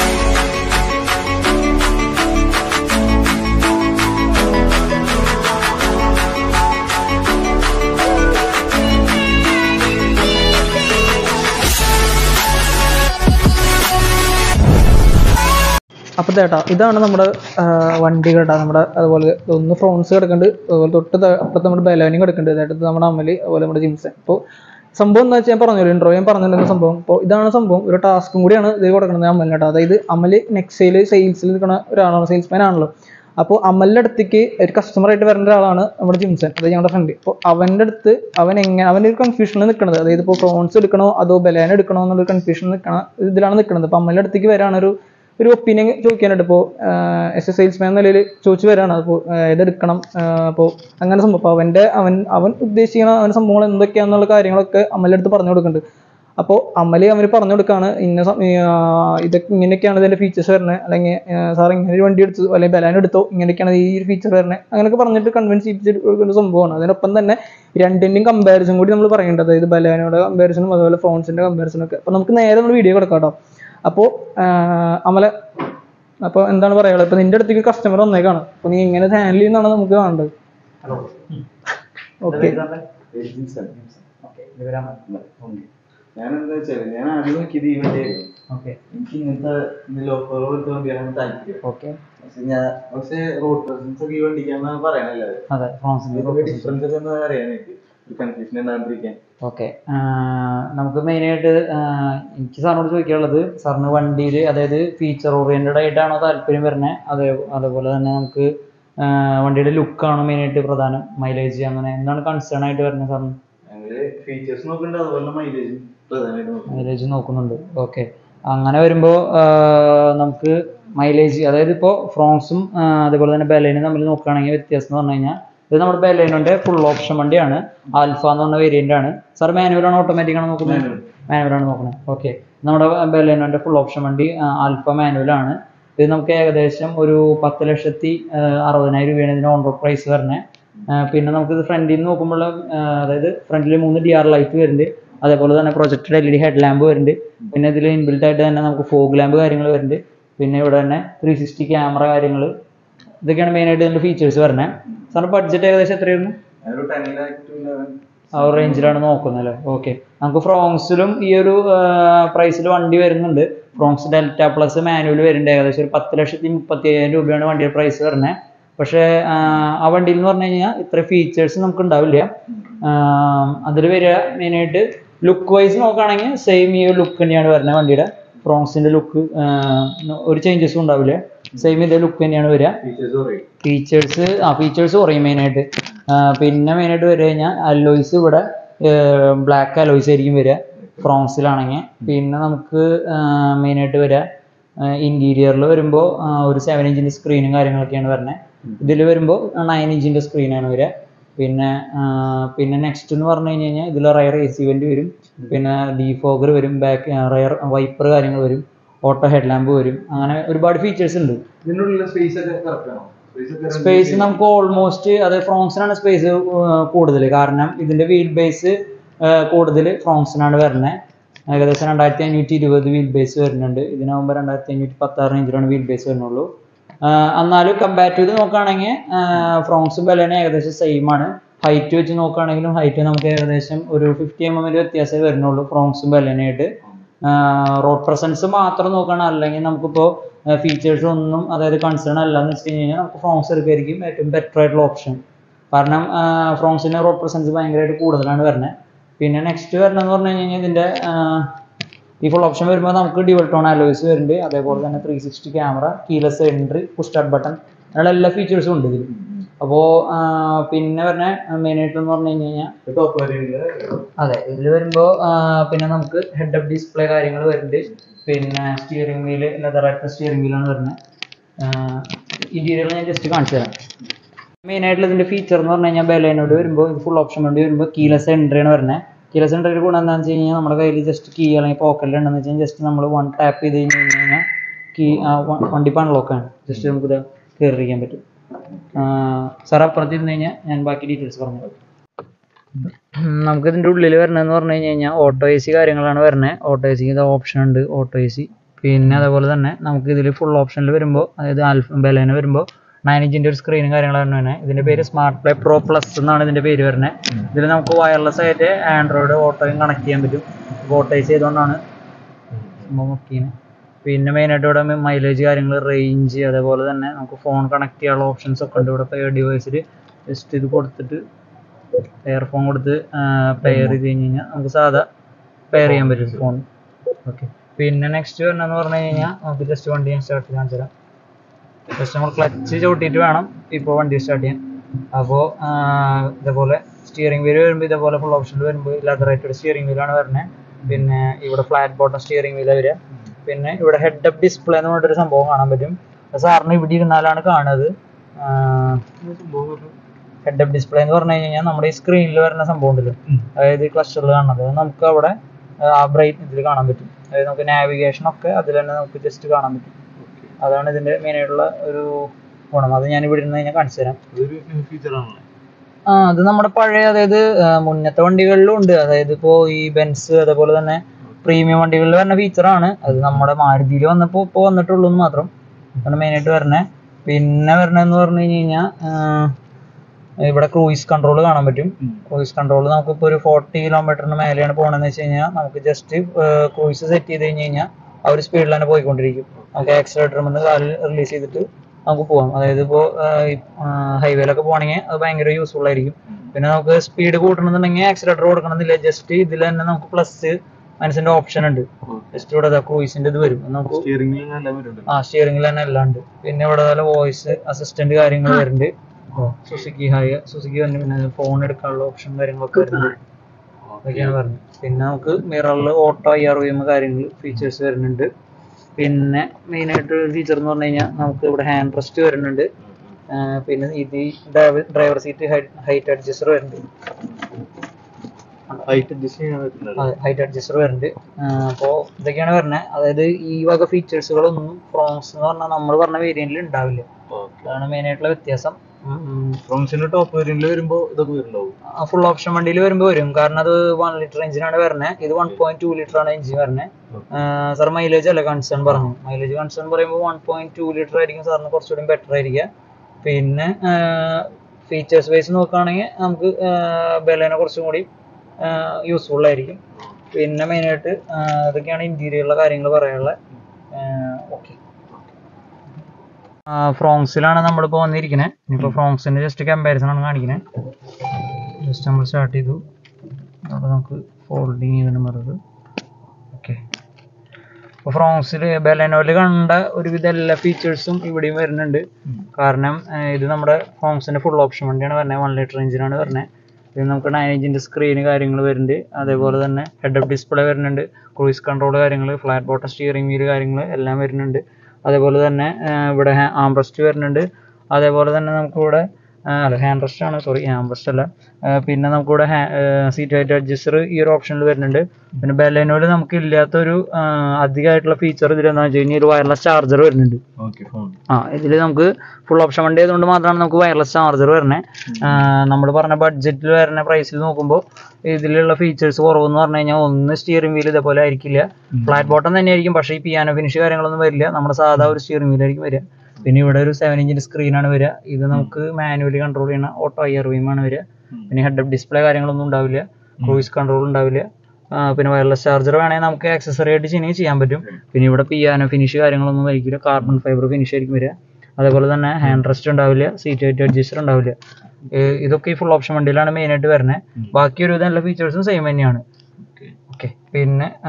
[SPEAKER 1] അപ്പോൾ ചേട്ടാ ഇതാണ് നമ്മുടെ ആ, വണ്ടി കേട്ടാ നമ്മുടെ അതുപോലെ ഒന്ന് ഫ്രോൺസ് കിടക്കുന്നുണ്ട് അതുപോലെ തൊട്ട് താ- അപ്പുറത്ത് നമ്മുടെ ബലാനും കിടക്കുന്നുണ്ട് അതായത് നമ്മുടെ അമല് അതുപോലെ നമ്മുടെ ജിംസൺ ഇപ്പോൾ സംഭവം എന്താ വെച്ചാൽ ഞാൻ പറഞ്ഞല്ലോ ഇൻട്രോ ഞാൻ പറഞ്ഞിട്ടുണ്ടെന്ന സംഭവം അപ്പോൾ ഇതാണ് സംഭവം ഒരു ടാസ്കും കൂടിയാണ് ഇത് കൊടുക്കുന്നത് അമലിന് കേട്ടോ അതായത് അമല് നെക്സയിൽ സെയിൽസിൽ നിൽക്കുന്ന ഒരാളാണ് സെയിൽസ്മാൻ ആണല്ലോ അപ്പോൾ അമലിൻ്റെ അടുത്തേക്ക് ഒരു കസ്റ്റമറായിട്ട് വരുന്ന ഒരാളാണ് നമ്മുടെ ജിംസൺ അതായത് ഞങ്ങളുടെ ഫ്രണ്ട് അപ്പോൾ അവൻ്റെ അടുത്ത് അവൻ എങ്ങനെ അവൻ്റെ ഒരു കൺഫ്യൂഷനിൽ നിൽക്കുന്നത് അതായത് ഇപ്പോൾ ഫ്രോൺസ് എടുക്കണോ അതോ ബലാൻ എടുക്കണോ എന്നുള്ളൊരു കൺഫ്യൂഷൻ നിൽക്കണ ഇതിലാണ് നിൽക്കുന്നത് അപ്പോൾ അമലിൻ്റെ അടുത്തേക്ക് വരാണ് ഒരു ഒരു ഒപ്പീനിയൻ ചോദിക്കാനായിട്ട് ഇപ്പോൾ എസ് എസ് സെയിൽസ്മാൻ എന്ന നിലയിൽ ചോദിച്ചു വരാണ് അപ്പോൾ ഇതെടുക്കണം അപ്പോൾ അങ്ങനെ സംഭവം അപ്പോൾ അവൻ്റെ അവൻ അവൻ ഉദ്ദേശിക്കുന്ന അവൻ സംഭവങ്ങൾ എന്തൊക്കെയാണെന്നുള്ള കാര്യങ്ങളൊക്കെ അമലിൻ്റെ അടുത്ത് പറഞ്ഞു കൊടുക്കുന്നുണ്ട് അപ്പോൾ അമല് അവന് പറഞ്ഞു കൊടുക്കാണ് ഇന്ന സം- ഈ, ആ, ഇതൊക്കെ ഇങ്ങനെയൊക്കെയാണ് ഇതിൻ്റെ ഫീച്ചേഴ്സ് വരുന്നത് അല്ലെങ്കിൽ സാർ ഇങ്ങനെ ഒരു വണ്ടി എടുത്തു അല്ലെങ്കിൽ ബലാൻ എടുത്തോ ഇങ്ങനെയൊക്കെയാണ് ഈ ഒരു ഫീച്ചർ വരുന്നത് അങ്ങനെയൊക്കെ പറഞ്ഞിട്ട് കൺവിൻസ് ചെയ്യിപ്പിച്ചിട്ട് കൊടുക്കുന്ന സംഭവമാണ് അതിനൊപ്പം തന്നെ രണ്ടിൻ്റെയും കമ്പാരിസൺ കൂടി നമ്മൾ പറയേണ്ടത് അതായത് ബലാനോടെ കമ്പാരിസണും അതുപോലെ ഫ്രോൺസിൻ്റെ കമ്പാരിസണും ഒക്കെ അപ്പോൾ നമുക്ക് നേരെ നമ്മൾ വീഡിയോ കൊടുക്കാം കേട്ടോ അപ്പോൾ അമല അപ്പോൾ എന്താണ് പറയാനുള്ളത് ഇപ്പോൾ നിന്റെ അടുത്തേക്ക് കസ്റ്റമർ വന്നേക്കാണ് അപ്പോൾ നീ എങ്ങനെ ഹാൻഡിൽ ചെയ്യുന്നതാണ് നമുക്ക് കാണേണ്ടത് ഓക്കെ
[SPEAKER 2] ഞാനെന്താ വെച്ചാല് ഞാൻ ആദ്യം നോക്കിയത് ഈ വണ്ടിയായിരുന്നു
[SPEAKER 1] ഓക്കെ
[SPEAKER 2] എനിക്ക് ഇങ്ങനത്തെ ലോക്കൽ പോലത്തെ വണ്ടിയാണ് താല്പര്യം
[SPEAKER 1] ഓക്കെ
[SPEAKER 2] പക്ഷെ ഞാൻ പക്ഷെ റോഡ് പ്രസൻസ് ഒക്കെ ഈ വണ്ടിക്കാന്ന് പറയണല്ലേ
[SPEAKER 1] അതെ ഫ്രോൺസിൻ്റെ
[SPEAKER 2] ഡിഫറൻസ് ഒക്കെ ഒന്ന് അറിയാനായിട്ട് ഒരു കൺഫ്യൂഷൻ എന്താണ്ടിരിക്കാൻ
[SPEAKER 1] ഓക്കെ നമുക്ക് മെയിനായിട്ട് എനിക്ക് സാറിനോട് ചോദിക്കാനുള്ളത് സാറിന് വണ്ടിയിൽ അതായത് ഫീച്ചർ ഓറിയൻറ്റഡ് ആയിട്ടാണോ താല്പര്യം വരുന്നത് അതേ അതേപോലെ തന്നെ നമുക്ക് ആ, വണ്ടിയുടെ ലുക്കാണോ മെയിനായിട്ട് പ്രധാനം മൈലേജ് അങ്ങനെ എന്താണ് കൺസേൺ ആയിട്ട് വരുന്നത് സാറിന്
[SPEAKER 2] ഞങ്ങള് ഫീച്ചേഴ്സ് നോക്കുന്നുണ്ട് അതുപോലെ മൈലേജ് പ്രധാനമായിട്ട് നോക്കും
[SPEAKER 1] മൈലേജ് നോക്കുന്നുണ്ട് ഓക്കെ അങ്ങനെ വരുമ്പോൾ നമുക്ക് മൈലേജ് അതായത് ഇപ്പോൾ ഫ്രോൺസും അതേപോലെ തന്നെ ബലേനും തമ്മിൽ നോക്കുകയാണെങ്കിൽ വ്യത്യാസം എന്ന് പറഞ്ഞു കഴിഞ്ഞാൽ ഇത് നമ്മുടെ ബലേനോന്റെ ഫുൾ ഓപ്ഷൻ വണ്ടിയാണ് ആൽഫ എന്ന് പറഞ്ഞ വേരിയന്റ് ആണ് സാർ മാനുവൽ ആണോ ഓട്ടോമാറ്റിക് ആണോ നോക്കുന്നത്
[SPEAKER 2] Manual.
[SPEAKER 1] മാനുവൽ ആണ് നോക്കുന്നത് ഓക്കെ നമ്മുടെ ബലേനോന്റെ ഫുൾ ഓപ്ഷൻ വണ്ടി ആൽഫ മാനുവൽ ആണ് ഇത് നമുക്ക് ഏകദേശം ഒരു പത്ത് ലക്ഷത്തി ആ, അറുപതിനായിരം രൂപയാണ് ഇതിന് ഓൺ റോഡ് പ്രൈസ് വരുന്നത് പിന്നെ നമുക്ക് ഇത് ഫ്രണ്ടിൽ നിന്ന് നോക്കുമ്പോൾ അതായത് ഫ്രണ്ടിൽ മൂന്ന് ഡി ആർ ലൈറ്റ് വരുന്നുണ്ട് അതേപോലെ തന്നെ projected L E D head lamp വരുന്നുണ്ട് പിന്നെ ഇതിൽ ഇൻബിൽറ്റ് ആയിട്ട് തന്നെ നമുക്ക് ഫോഗ് ലാമ്പ് കാര്യങ്ങൾ വരുന്നുണ്ട് പിന്നെ ഇവിടെ തന്നെ ത്രീ സിക്സ്റ്റി ക്യാമറ കാര്യങ്ങൾ ഇതൊക്കെയാണ് മെയിനായിട്ട് ഇതിൻ്റെ ഫീച്ചേഴ്സ് വരുന്നത് സാറിന് ബഡ്ജറ്റ് ഏകദേശം എത്രയായിരുന്നു
[SPEAKER 2] ഒരു ടെൻ ലാക്ക് ടു ലെവൻ
[SPEAKER 1] ആ ഒരു റേഞ്ചിലാണ് നോക്കുന്നത് അല്ലേ ഓക്കെ നമുക്ക് ഫ്രോങ്സിലും ഈ ഒരു പ്രൈസിൽ വണ്ടി വരുന്നുണ്ട് ഫ്രോങ്സ് ഡെൽറ്റ പ്ലസ് മാനുവൽ വരുന്നുണ്ട് ഏകദേശം ഒരു പത്ത് ലക്ഷത്തി മുപ്പത്തി അയ്യായിരം രൂപയാണ് വണ്ടിയുടെ പ്രൈസ് വരുന്നത് പക്ഷേ ആ വണ്ടിയിൽ എന്ന് പറഞ്ഞു കഴിഞ്ഞാൽ ഇത്ര ഫീച്ചേഴ്സ് നമുക്ക് ഉണ്ടാവില്ല അതിൽ വരിക മെയിനായിട്ട് ലുക്ക് വൈസ് നോക്കുകയാണെങ്കിൽ സെയിം ഈ ഒരു ലുക്ക് തന്നെയാണ് വരുന്നത് വണ്ടിയുടെ ഫ്രോങ്സിന്റെ ലുക്ക് ഒരു ചേഞ്ചസും ഉണ്ടാവില്ല സെയിം ഇതേ ലുക്ക് തന്നെയാണ് വരിക
[SPEAKER 2] ഫീച്ചേഴ്സ് പറയും
[SPEAKER 1] ഫീച്ചേഴ്സ് ആ ഫീച്ചേഴ്സ് കുറയും മെയിനായിട്ട് പിന്നെ മെയിനായിട്ട് വരിക കഴിഞ്ഞാൽ അലോയ്സ് ഇവിടെ ബ്ലാക്ക് അലോയ്സ് ആയിരിക്കും വരിക ഫ്രോൺസിലാണെങ്കിൽ പിന്നെ നമുക്ക് മെയിനായിട്ട് വരിക ഇൻറ്റീരിയറിൽ വരുമ്പോൾ ഒരു സെവൻ ഇഞ്ചിൻ്റെ സ്ക്രീനും കാര്യങ്ങളൊക്കെയാണ് വരുന്നത് ഇതിൽ വരുമ്പോൾ നയൻ ഇഞ്ചിൻ്റെ സ്ക്രീനാണ് വരിക പിന്നെ ആ, പിന്നെ നെക്സ്റ്റ് എന്ന് പറഞ്ഞു കഴിഞ്ഞ് കഴിഞ്ഞാൽ ഇതിൽ റയർ എ സി വെൻ്റ് വരും പിന്നെ ഡീഫോഗർ വരും ബാക്ക് റയർ വൈപ്പർ കാര്യങ്ങൾ വരും ഓട്ടോ ഹെഡ് ലാമ്പ് വരും അങ്ങനെ ഒരുപാട് ഫീച്ചേഴ്സ് ഉണ്ട്
[SPEAKER 2] ഇതിനുള്ളിൽ സ്പേസ് ഒക്കെ കറക്റ്റ് ആണോ സ്പേസ് ഒക്കെ
[SPEAKER 1] സ്പേസ് നമുക്ക് ഓൾമോസ്റ്റ് അത് ഫ്രോൺസിനാണ് സ്പേസ് കൂടുതൽ കാരണം ഇതിന്റെ വീൽ ബേസ് കൂടുതൽ ഫ്രോൺസിനാണ് വരുന്നത് ഏകദേശം രണ്ടായിരത്തി അഞ്ഞൂറ്റി ഇരുപത് വീൽ ബേസ് വരുന്നുണ്ട് ഇതിനാകുമ്പോൾ രണ്ടായിരത്തി അഞ്ഞൂറ്റി പത്താറ് ഇഞ്ചിലാണ് വീൽ ബേസ് വരുന്നുള്ളൂ ആഹ് എന്നാലും കമ്പാരിറ്റീവ് നോക്കുകയാണെങ്കിൽ ഫ്രോൺസും ബലേന ഏകദേശം സെയിം ആണ് ഹൈറ്റ് വെച്ച് നോക്കുകയാണെങ്കിലും ഹൈറ്റ് നമുക്ക് ഏകദേശം ഒരു ഫിഫ്റ്റി എം എമ്മിൽ വ്യത്യാസമേ വരുന്നുള്ളൂ ഫ്രോൺസും ബലേനയായിട്ട് റോഡ് പ്രസൻസ് മാത്രം നോക്കുകയാണ് അല്ലെങ്കിൽ നമുക്കിപ്പോൾ ഫീച്ചേഴ്സ് ഒന്നും അതായത് കൺസേൺ അല്ല എന്ന് വെച്ച് കഴിഞ്ഞാൽ നമുക്ക് ഫ്രോൺസ് എടുക്കുകയായിരിക്കും ഏറ്റവും ബെറ്റർ ആയിട്ടുള്ള ഓപ്ഷൻ കാരണം ഫ്രോൺസിന് റോഡ് പ്രസൻസ് ഭയങ്കരമായിട്ട് കൂടുതലാണ് വരുന്നത് പിന്നെ നെക്സ്റ്റ് വരണമെന്ന് പറഞ്ഞു കഴിഞ്ഞാൽ ഇതിൻ്റെ ഈ ഫുൾ ഓപ്ഷൻ വരുമ്പോൾ നമുക്ക് ഡ്യുവൽ ടോൺ അലോയ്സ് വരുന്നുണ്ട് അതേപോലെ തന്നെ three sixty camera keyless entry start button അങ്ങനെയുള്ള എല്ലാ ഫീച്ചേഴ്സും ഉണ്ട് ഇതിൽ അപ്പോൾ പിന്നെ പറഞ്ഞ മെയിനായിട്ട് എന്ന് പറഞ്ഞു കഴിഞ്ഞ് കഴിഞ്ഞാൽ
[SPEAKER 2] ടോപ്പ് വരെയുണ്ട്
[SPEAKER 1] അതെ ഇതിൽ വരുമ്പോൾ പിന്നെ നമുക്ക് ഹെഡ് അപ്പ് ഡിസ്പ്ലേ കാര്യങ്ങൾ വരുന്നുണ്ട് പിന്നെ സ്റ്റിയറിംഗ് വീല് ലെതറായിട്ട് സ്റ്റിയറിംഗ് വീലാണ് വരുന്നത് ഇന്റീരിയർ ഞാൻ ജസ്റ്റ് കാണിച്ചു തരാം മെയിൻ ആയിട്ടുള്ള ഇതിന്റെ ഫീച്ചർ എന്ന് പറഞ്ഞു കഴിഞ്ഞാൽ ബെലേനോട് വരുമ്പോൾ ഇത് ഫുൾ ഓപ്ഷൻ വേണ്ടി വരുമ്പോൾ കീലെസ് എൻട്രി ആണ് വരുന്നത് കീലെസ് എൻട്രിയുടെ ഗുണം എന്താണെന്ന് വെച്ച് കഴിഞ്ഞാൽ നമ്മുടെ കയ്യിൽ ജസ്റ്റ് കീ അല്ലെങ്കിൽ പോക്കറ്റിൽ ഉണ്ടെന്ന് വെച്ച് കഴിഞ്ഞാൽ ജസ്റ്റ് നമ്മൾ വൺ ടാപ്പ് ചെയ്ത് കഴിഞ്ഞ് കഴിഞ്ഞാൽ കീ വണ്ടി അൺലോക്ക് ആണ് ജസ്റ്റ് നമുക്ക് ഇത് കയറിയിരിക്കാൻ പറ്റും സാർ അപ്പുറത്തിരുന്ന് കഴിഞ്ഞാൽ ഞാൻ ബാക്കി ഡീറ്റെയിൽസ് പറഞ്ഞു നമുക്ക് ഇതിൻ്റെ ഉള്ളിൽ വരണതെന്ന് പറഞ്ഞു കഴിഞ്ഞ് കഴിഞ്ഞാൽ ഓട്ടോ എ സി കാര്യങ്ങളാണ് വരുന്നത് ഓട്ടോ എ സിക്ക് ഇത് ഓപ്ഷൻ ഉണ്ട് ഓട്ടോ എ സി പിന്നെ അതേപോലെ തന്നെ നമുക്ക് ഇതിൽ ഫുൾ ഓപ്ഷനിൽ വരുമ്പോൾ അതായത് ആൽഫ ബലേന വരുമ്പോൾ നയൻ ഇഞ്ചിൻ്റെ ഒരു സ്ക്രീനും കാര്യങ്ങളാണ് വരുന്നത് ഇതിൻ്റെ പേര് സ്മാർട്ട് പ്ലേ പ്രോ പ്ലസ് എന്നാണ് ഇതിൻ്റെ പേര് വരുന്നത് ഇതിൽ നമുക്ക് വയർലെസ് ആയിട്ട് ആൻഡ്രോയിഡ് ഓട്ടോയും കണക്ട് ചെയ്യാൻ പറ്റും ഓട്ടോ എ സി ചെയ്തുകൊണ്ടാണ് സംഭവം നോക്കിയത് പിന്നെ മെയിനായിട്ട് ഇവിടെ മൈലേജ് കാര്യങ്ങൾ റേഞ്ച് അതേപോലെ തന്നെ നമുക്ക് ഫോൺ കണക്ട് ചെയ്യാനുള്ള ഓപ്ഷൻസ് ഒക്കെ ഉണ്ട് ഇവിടെ പെയർ ഡിവൈസിൽ ജസ്റ്റ് ഇത് കൊടുത്തിട്ട് എയർഫോൺ കൊടുത്ത് പെയർ ചെയ്ത് കഴിഞ്ഞ് കഴിഞ്ഞാൽ നമുക്ക് സാധാ പെയർ ചെയ്യാൻ പറ്റും ഫോൺ ഓക്കെ പിന്നെ നെക്സ്റ്റ് വരണമെന്ന് പറഞ്ഞു കഴിഞ്ഞാൽ നമുക്ക് ജസ്റ്റ് വണ്ടി ഞാൻ സ്റ്റാർട്ട് ചെയ്യാൻ തരാം ജസ്റ്റ് നമ്മൾ ക്ലച്ച് ചവിട്ടിയിട്ട് വേണം ഇപ്പോൾ വണ്ടി സ്റ്റാർട്ട് ചെയ്യാൻ അപ്പോൾ ഇതേപോലെ സ്റ്റിയറിംഗ് വീല് വരുമ്പോൾ ഇതേപോലെ ഫുൾ ഓപ്ഷനിൽ വരുമ്പോൾ ലെതറായിട്ട് സ്റ്റിയറിംഗ് വീലാണ് വരുന്നത് പിന്നെ ഇവിടെ ഫ്ലാറ്റ് ബോട്ടം സ്റ്റിയറിംഗ് വീലാണ് വരിക പിന്നെ ഇവിടെ ഹെഡ് അപ്പ് ഡിസ്പ്ലേ എന്ന് പറഞ്ഞിട്ടൊരു സംഭവം കാണാൻ പറ്റും അത് സാറിന് ഇവിടെ ഇരുന്നാലാണ് കാണുന്നത് ഹെഡ് അപ്പ് ഡിസ്പ്ലേ എന്ന് പറഞ്ഞു കഴിഞ്ഞാൽ നമ്മുടെ ഈ സ്ക്രീനിൽ വരുന്ന സംഭവം ഉണ്ടല്ലോ അതായത് ക്ലസ്റ്ററിൽ കാണുന്നത് അത് നമുക്ക് അവിടെ ആ ബ്രൈറ്റ് ഇതിൽ കാണാൻ പറ്റും അതായത് നമുക്ക് നാവിഗേഷൻ ഒക്കെ അതിൽ തന്നെ നമുക്ക് ജസ്റ്റ് കാണാൻ പറ്റും അതാണ് ഇതിന്റെ മെയിൻ ആയിട്ടുള്ള ഒരു ഗുണം അത് ഞാൻ ഇവിടെ ഇരുന്ന് കഴിഞ്ഞാൽ കാണിച്ചു തരാം
[SPEAKER 2] അതൊരു ഫീച്ചർ ആണല്ലേ
[SPEAKER 1] ആ അത് നമ്മുടെ പഴയ അതായത് ആ, മുന്നത്തെ വണ്ടികളിലും ഉണ്ട് അതായത് ഇപ്പോ ഈ ബെൻസ് അതേപോലെ തന്നെ പ്രീമിയം വണ്ടികളിൽ വരുന്ന ഫീച്ചറാണ് അത് നമ്മുടെ മാരുതിയിൽ വന്നപ്പോൾ ഇപ്പോൾ വന്നിട്ടുള്ളൂ എന്ന് മാത്രം അതാണ് മെയിനായിട്ട് വരണേ പിന്നെ വരണതെന്ന് പറഞ്ഞു കഴിഞ്ഞ് കഴിഞ്ഞാൽ ഇവിടെ ക്രൂയിസ് കൺട്രോൾ കാണാൻ പറ്റും ക്രൂയിസ് കൺട്രോൾ നമുക്കിപ്പോൾ ഒരു ഫോർട്ടി കിലോമീറ്ററിന് മേലെയാണ് പോകണമെന്ന് വെച്ച് കഴിഞ്ഞാൽ നമുക്ക് ജസ്റ്റ് ക്രൂയിസ് സെറ്റ് ചെയ്ത് കഴിഞ്ഞ് കഴിഞ്ഞാൽ ആ ഒരു സ്പീഡിൽ തന്നെ പോയിക്കൊണ്ടിരിക്കും നമുക്ക് ആക്സിലേറ്റർ നിന്ന് കാലിൽ റിലീസ് ചെയ്തിട്ട് നമുക്ക് പോകാം അതായത് ഇപ്പോൾ ഹൈവേയിലൊക്കെ പോകണമെങ്കിൽ അത് ഭയങ്കര യൂസ്ഫുൾ ആയിരിക്കും പിന്നെ നമുക്ക് സ്പീഡ് കൂട്ടണമെന്നുണ്ടെങ്കിൽ ആക്സിലേറ്റർ കൊടുക്കണമെന്നില്ല ജസ്റ്റ് ഇതിൽ തന്നെ നമുക്ക് പ്ലസ് മനസ്സിന്റെ ഓപ്ഷൻ ഉണ്ട് ജസ്റ്റ് ഇവിടെ ക്രൂയിസിന്റെ ഇത് വരും അത് നമുക്ക്
[SPEAKER 2] സ്റ്റിയറിംഗിൽ എല്ലാം വരുന്നുണ്ട്
[SPEAKER 1] ആ സ്റ്റിയറിംഗിൽ തന്നെ എല്ലാം ഉണ്ട് പിന്നെ ഇവിടെ അതുപോലെ വോയിസ് അസിസ്റ്റന്റ് കാര്യങ്ങൾ വരുന്നുണ്ട് സുസുക്കി ഹൈ സുസുക്കി തന്നെ പിന്നെ ഫോൺ എടുക്കാനുള്ള ഓപ്ഷൻ കാര്യങ്ങളൊക്കെ വരുന്നുണ്ട് അതൊക്കെയാണ് പറഞ്ഞത് പിന്നെ നമുക്ക് മിററിൽ auto I R V M കാര്യങ്ങൾ ഫീച്ചേഴ്സ് വരുന്നുണ്ട് പിന്നെ മെയിൻ ആയിട്ട് ഫീച്ചർ എന്ന് പറഞ്ഞു കഴിഞ്ഞാൽ നമുക്ക് ഇവിടെ ഹാൻഡ് റെസ്റ്റ് വരുന്നുണ്ട് ആ, പിന്നെ ഇത് ഡ്രൈവർ സീറ്റ് ഹൈറ്റ് അഡ്ജസ്റ്റർ വരുന്നുണ്ട്
[SPEAKER 2] ഹൈറ്റ് അഡ്ജസ്റ്റ് ചെയ്യാൻ പറ്റുന്നത്
[SPEAKER 1] അതെ ഹൈറ്റ് അഡ്ജസ്റ്റർ വരുന്നുണ്ട് അപ്പോൾ ഇതൊക്കെയാണ് വരുന്നത് അതായത് ഈ വക ഫീച്ചേഴ്സുകളൊന്നും ഫ്രോൺസ് എന്ന് പറഞ്ഞാൽ നമ്മൾ പറഞ്ഞ വേരിയന്റിൽ ഉണ്ടാവില്ല അതാണ് മെയിൻ ആയിട്ടുള്ള വ്യത്യാസം
[SPEAKER 2] ഫ്രോൺസിന്റെ ടോപ്പ് വേരിയന്റിൽ വരുമ്പോ ഇതൊക്കെ വരുന്നുണ്ടാവും
[SPEAKER 1] ഫുൾ ഓപ്ഷൻ വണ്ടിയിൽ വരുമ്പോൾ വരും കാരണം അത് വൺ ലിറ്റർ എഞ്ചിനാണ് വരുന്നത് ഇത് വൺ പോയിന്റ് ടു ലിറ്റർ ആണ് എഞ്ചിൻ വരുന്നത് സാർ മൈലേജ് അല്ല കൺസേൺ പറഞ്ഞു മൈലേജ് കൺസേൺ പറയുമ്പോൾ വൺ പോയിന്റ് ടു ലിറ്റർ ആയിരിക്കും സാറിന് കുറച്ചുകൂടി ബെറ്റർ ആയിരിക്കുക പിന്നെ ഫീച്ചേഴ്സ് വൈസ് നോക്കുകയാണെങ്കിൽ നമുക്ക് ബെലേനെ കുറച്ചും കൂടി യൂസ്ഫുൾ ആയിരിക്കും പിന്നെ മെയിനായിട്ട് ഇതൊക്കെയാണ് ഇന്റീരിയറിലെ കാര്യങ്ങൾ പറയാനുള്ളത് ഓക്കെ ഫ്രോങ്സിലാണ് നമ്മളിപ്പോൾ വന്നിരിക്കുന്നത് ഇനിയിപ്പോൾ ഫ്രോങ്സിന്റെ ജസ്റ്റ് കമ്പാരിസൺ ആണ് കാണിക്കുന്നത് ജസ്റ്റ് നമ്മൾ സ്റ്റാർട്ട് ചെയ്തു അവിടെ നമുക്ക് ഫോൾഡിങ് ചെയ്യുന്നുണ്ട് മറുത് ഓക്കെ ഇപ്പോൾ ഫ്രോങ്സിൽ ബെലനോയിൽ കണ്ട ഒരുവിധ എല്ലാ ഫീച്ചേഴ്സും ഇവിടെയും വരുന്നുണ്ട് കാരണം ഏർ ഇത് നമ്മുടെ ഫ്രോങ്സിന്റെ ഫുൾ ഓപ്ഷൻ വണ്ടിയാണ് വരുന്നത് വൺ ലിറ്റർ എഞ്ചിനാണ് വരുന്നത് ഇത് നമുക്ക് നയൻ ഇഞ്ചിന്റെ സ്ക്രീന് കാര്യങ്ങൾ വരുന്നുണ്ട് അതേപോലെ തന്നെ ഹെഡ് അപ്പ് ഡിസ്പ്ലേ വരുന്നുണ്ട് ക്രൂയിസ് കൺട്രോൾ കാര്യങ്ങൾ ഫ്ലാറ്റ് ബോട്ടം സ്റ്റിയറിംഗ് വീല് കാര്യങ്ങൾ എല്ലാം വരുന്നുണ്ട് അതേപോലെ തന്നെ ഏർ ഇവിടെ ആംബ്രസ്റ്റ് വരുന്നുണ്ട് അതേപോലെ തന്നെ നമുക്കിവിടെ ആ, അല്ല ഹാൻഡ് റെസ്റ്റ് ആണ് സോറി ഹാൻഡ് റെസ്റ്റ് അല്ല ആ, പിന്നെ നമുക്കിവിടെ സീറ്റ് ഹൈറ്റ് അഡ്ജസ്റ്റർ ഈ ഒരു ഓപ്ഷനിൽ വരുന്നുണ്ട് പിന്നെ ബെലേനോയിൽ നമുക്ക് ഇല്ലാത്തൊരു ആ, അധികമായിട്ടുള്ള ഫീച്ചർ ഇതിൽ എന്താണെന്ന് വെച്ച് കഴിഞ്ഞാൽ ഒരു വയർലെസ് ചാർജർ വരുന്നുണ്ട്
[SPEAKER 2] ഓക്കെ ഫോൺ
[SPEAKER 1] ആ ഇതിൽ നമുക്ക് ഫുൾ ഓപ്ഷൻ വണ്ടി ആയതുകൊണ്ട് മാത്രമാണ് നമുക്ക് വയർലെസ് ചാർജർ വരണേ നമ്മൾ പറഞ്ഞ ബഡ്ജറ്റിൽ വരുന്ന പ്രൈസിൽ നോക്കുമ്പോൾ ഇതിലുള്ള ഫീച്ചേഴ്സ് കുറവെന്ന് പറഞ്ഞു കഴിഞ്ഞാൽ ഒന്ന് സ്റ്റിയറിംഗ് വീൽ ഇതേപോലെ ആയിരിക്കില്ല ഫ്ലാറ്റ് ബോട്ടം തന്നെയായിരിക്കും പക്ഷേ ഈ പിയാനോ ഫിനിഷ് കാര്യങ്ങളൊന്നും വരില്ല നമ്മുടെ സാധാ ഒരു സ്റ്റിയറിംഗ് വീൽ ആയിരിക്കും വരിക പിന്നെ ഇവിടെ ഒരു സെവൻ ഇഞ്ചിന്റെ സ്ക്രീനാണ് വരിക ഇത് നമുക്ക് മാനുവലി കൺട്രോൾ ചെയ്യുന്ന ഓട്ടോ ഇയർ ആണ് വരിക പിന്നെ ഹെഡ് അപ്പ് ഡിസ്പ്ലേ കാര്യങ്ങളൊന്നും ഉണ്ടാവില്ല ക്രൂയിസ് കൺട്രോൾ ഉണ്ടാവില്ല ആ, പിന്നെ വയർലെസ് ചാർജർ വേണമെങ്കിൽ നമുക്ക് ആക്സസറി ആയിട്ട് ചെയ്യണമെങ്കിൽ ചെയ്യാൻ പറ്റും പിന്നെ ഇവിടെ പിയാനോ ഫിനിഷ് കാര്യങ്ങളൊന്നും വരിക്കില്ല കാർബൺ ഫൈബർ ഫിനിഷ് ആയിരിക്കും വരിക അതേപോലെ തന്നെ ഹാൻഡ് റെസ്റ്റ് ഉണ്ടാവില്ല സീറ്റ് ഹൈറ്റ് അഡ്ജസ്റ്റർ ഉണ്ടാവില്ല ഏ, ഇതൊക്കെ ഈ ഫുൾ ഓപ്ഷൻ വണ്ടിയിലാണ് മെയിൻ ആയിട്ട് വരുന്നത് ബാക്കി ഒരു എല്ലാ ഫീച്ചേഴ്സും സെയിം തന്നെയാണ്
[SPEAKER 2] ഓക്കെ
[SPEAKER 1] ഓക്കെ പിന്നെ ആ,